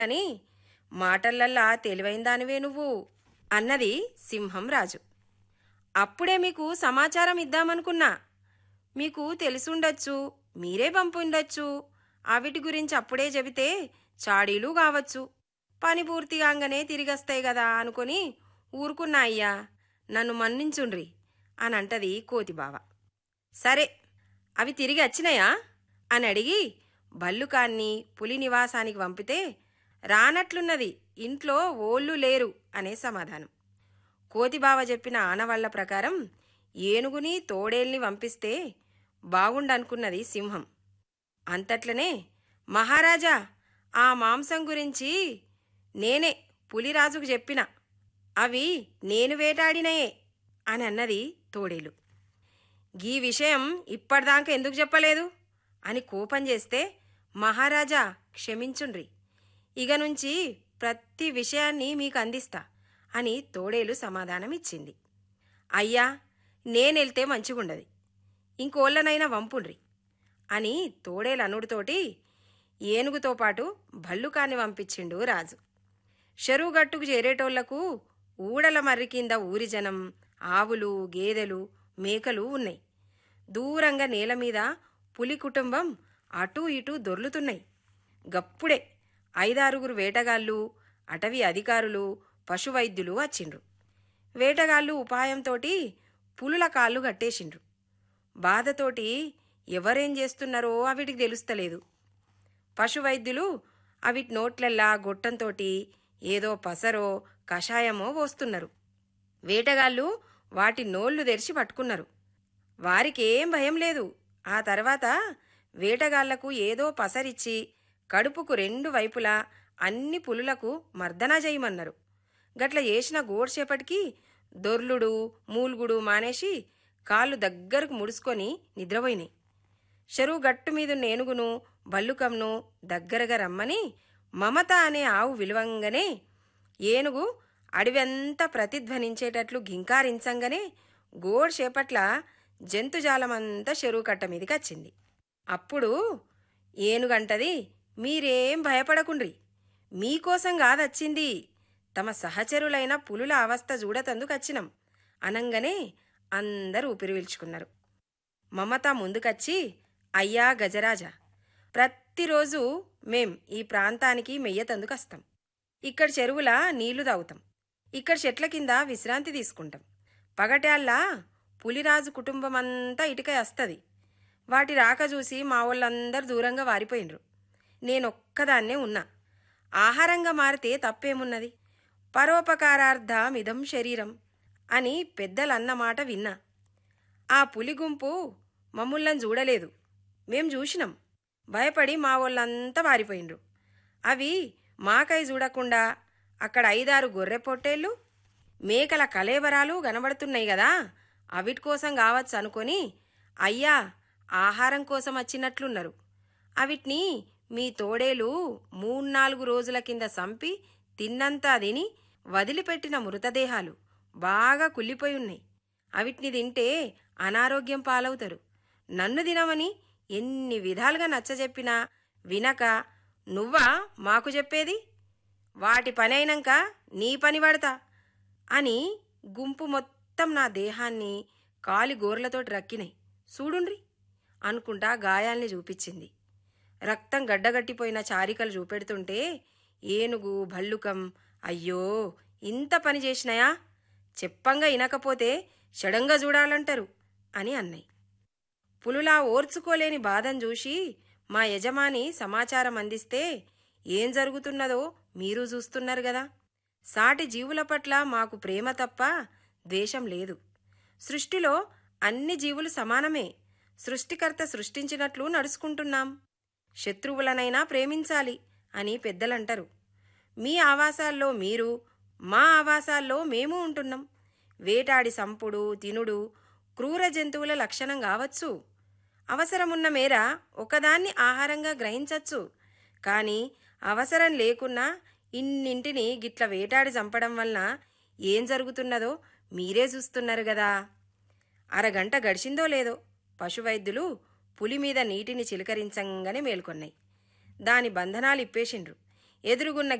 అని మాటలల్లా తెలివైన దానివే నువ్వు అన్నది సింహం రాజు అప్పుడే మీకు సమాచారం ఇద్దామనుకున్నా మీకు తెలిసుండొచ్చు మీరే పంపుండొచ్చు అవిటి గురించి అప్పుడే చెబితే చాడీలు కావచ్చు పని పూర్తి కాగానే తిరిగొస్తాయి కదా అనుకొని ఊరుకున్నా అయ్యా నన్ను మన్నించుండ్రి అని అంటది కోతిబావ సరే అవి తిరిగి వచ్చినాయా అని అడిగి భల్లుకాన్ని పులి నివాసానికి పంపితే రానట్లున్నది ఇంట్లో ఓళ్ళు లేరు అనే సమాధానం కోతిబావ చెప్పిన ఆనవాళ్ల ప్రకారం ఏనుగుని తోడేల్ని పంపిస్తే బాగుండనుకున్నది సింహం అంతట్లనే మహారాజా ఆ మాంసం గురించి నేనే పులిరాజుకు చెప్పిన అవి నేను వేటాడినయే అని అన్నది తోడేలు గీ విషయం ఇప్పటిదాకా ఎందుకు చెప్పలేదు అని కోపం చేస్తే మహారాజా క్షమించుండ్రి ఇక నుంచి ప్రతి విషయాన్ని మీకు అందిస్తా అని తోడేలు సమాధానం ఇచ్చింది అయ్యా నేనెళ్తే మంచిగుండది ఇంకోళ్ళనైనా వంపుండ్రి అని తోడేలు అనుడితోటి ఏనుగుతో పాటు భల్లుకాన్ని పంపించిండు రాజు చెరువుగట్టుకు చేరేటోళ్లకు ఊడల మర్రి కింద ఊరి జనం ఆవులు గేదెలు మేకలు ఉన్నాయి దూరంగా నేల మీద పులి కుటుంబం అటూ ఇటూ దొర్లుతున్నాయి గప్పుడే ఐదారుగురు వేటగాళ్ళు అటవీ అధికారులు పశువైద్యులు వచ్చిండ్రు వేటగాళ్ళు ఉపాయంతోటి పులుల కాళ్ళు కట్టేసిండ్రు బాధతోటి ఎవరేం చేస్తున్నారో అవిటికి తెలుస్తలేదు పశువైద్యులు అవిటి నోట్లల్లా గొట్టంతోటి ఏదో పసరో కషాయమో పోస్తున్నారు వేటగాళ్ళు వాటి నోళ్లు తెరిచి పట్టుకున్నారు వారికేం భయం లేదు ఆ తర్వాత వేటగాళ్లకు ఏదో పసరిచ్చి కడుపుకు రెండు వైపులా అన్ని పులులకు మర్దనా చేయమన్నారు గట్ల చేసిన గోడ్సేపటికి దొర్లుడు మూల్గుడు మానేసి కాళ్ళు దగ్గరకు ముడుచుకొని నిద్రపోయినాయి చెరువు గట్టు మీదున్న ఏనుగును బల్లుకంను దగ్గరగా రమ్మని మమత అనే ఆవు విలువంగానే ఏనుగు అడవంతా ప్రతిధ్వనించేటట్లు ఘింకారించంగానే గోడ్ చేపట్ల జంతుజాలమంతా చెరువు కట్ట మీదకి వచ్చింది అప్పుడు ఏనుగంటది మీరేం భయపడకుండ్రి మీకోసం కాదచ్చింది తమ సహచరులైన పులుల అవస్థ చూడతందుకు వచ్చినం అనంగానే అందరూ ఊపిరి పీల్చుకున్నారు మమత ముందుకచ్చి అయ్యా గజరాజా ప్రతిరోజు మేం ఈ ప్రాంతానికి మెయ్యతందుకు వస్తాం ఇక్కడ చెరువులా నీళ్లు తాగుతాం ఇక్కడ చెట్ల కింద విశ్రాంతి తీసుకుంటాం పగటాల్లా పులిరాజు కుటుంబం అంతా ఇటుకై వస్తుంది వాటి రాక చూసి మా వాళ్ళందరూ దూరంగా వారిపోయినరు నేనొక్కదాన్నే ఉన్నా ఆహారంగా మారితే తప్పేమున్నది పరోపకారార్థమిదం శరీరం అని పెద్దలన్న మాట విన్నా ఆ పులి గుంపు మమ్ముళ్ళని చూడలేదు మేం చూసినాం భయపడి మా వాళ్ళంతా వారిపోయిండ్రు అవి మాకై చూడకుండా అక్కడ ఐదారు గొర్రె పొట్టేళ్ళు మేకల కలేబరాలు కనబడుతున్నాయి కదా అవిటి కోసం కావచ్చు అనుకొని అయ్యా ఆహారం కోసం వచ్చినట్లున్నారు అవిటిని మీ తోడేలు మూన్నాలుగు రోజుల కింద సంపి తిన్నంతా తిని వదిలిపెట్టిన మృతదేహాలు బాగా కుళ్ళిపోయి ఉన్నాయి అవిటిని తింటే అనారోగ్యం పాలవుతారు నన్ను తినమని ఎన్ని విధాలుగా నచ్చజెప్పినా వినక నువ్వా మాకు చెప్పేది వాటి పని అయినాక నీ పని పడతా అని గుంపు మొత్తం నా దేహాన్ని కాలి గోర్లతోటి రక్కినాయి చూడుండ్రి అనుకుంటా గాయాల్ని చూపించింది రక్తం గడ్డగట్టిపోయిన చారికలు చూపెడుతుంటే ఏనుగు భల్లుకం అయ్యో ఇంత పని చేసినాయా చెప్పంగా ఇనకపోతే షడంగా చూడాలంటారు అని అన్నాయి పులులా ఓర్చుకోలేని బాధను చూసి మా యజమాని సమాచారం అందిస్తే ఏం జరుగుతున్నదో మీరు చూస్తున్నారు గదా సాటి జీవుల పట్ల మాకు ప్రేమ తప్ప ద్వేషం లేదు సృష్టిలో అన్ని జీవులు సమానమే సృష్టికర్త సృష్టించినట్లు నడుచుకుంటున్నాం శత్రువులనైనా ప్రేమించాలి అని పెద్దలంటారు మీ ఆవాసాల్లో మీరు మా ఆవాసాల్లో మేము ఉంటున్నాం వేటాడి సంపుడు తినుడు క్రూర జంతువుల లక్షణం కావచ్చు అవసరమున్న మేర ఒకదాన్ని ఆహారంగా గ్రహించచ్చు కానీ అవసరం లేకున్నా ఇన్నింటిని గిట్ల వేటాడి చంపడం వలన ఏం జరుగుతున్నదో మీరే చూస్తున్నారు గదా అరగంట గడిచిందో లేదో పశువైద్యులు పులి మీద నీటిని చిలకరించంగానే మేల్కొన్నాయి దాని బంధనాలు ఇప్పేసిండ్రు ఎదురుగున్న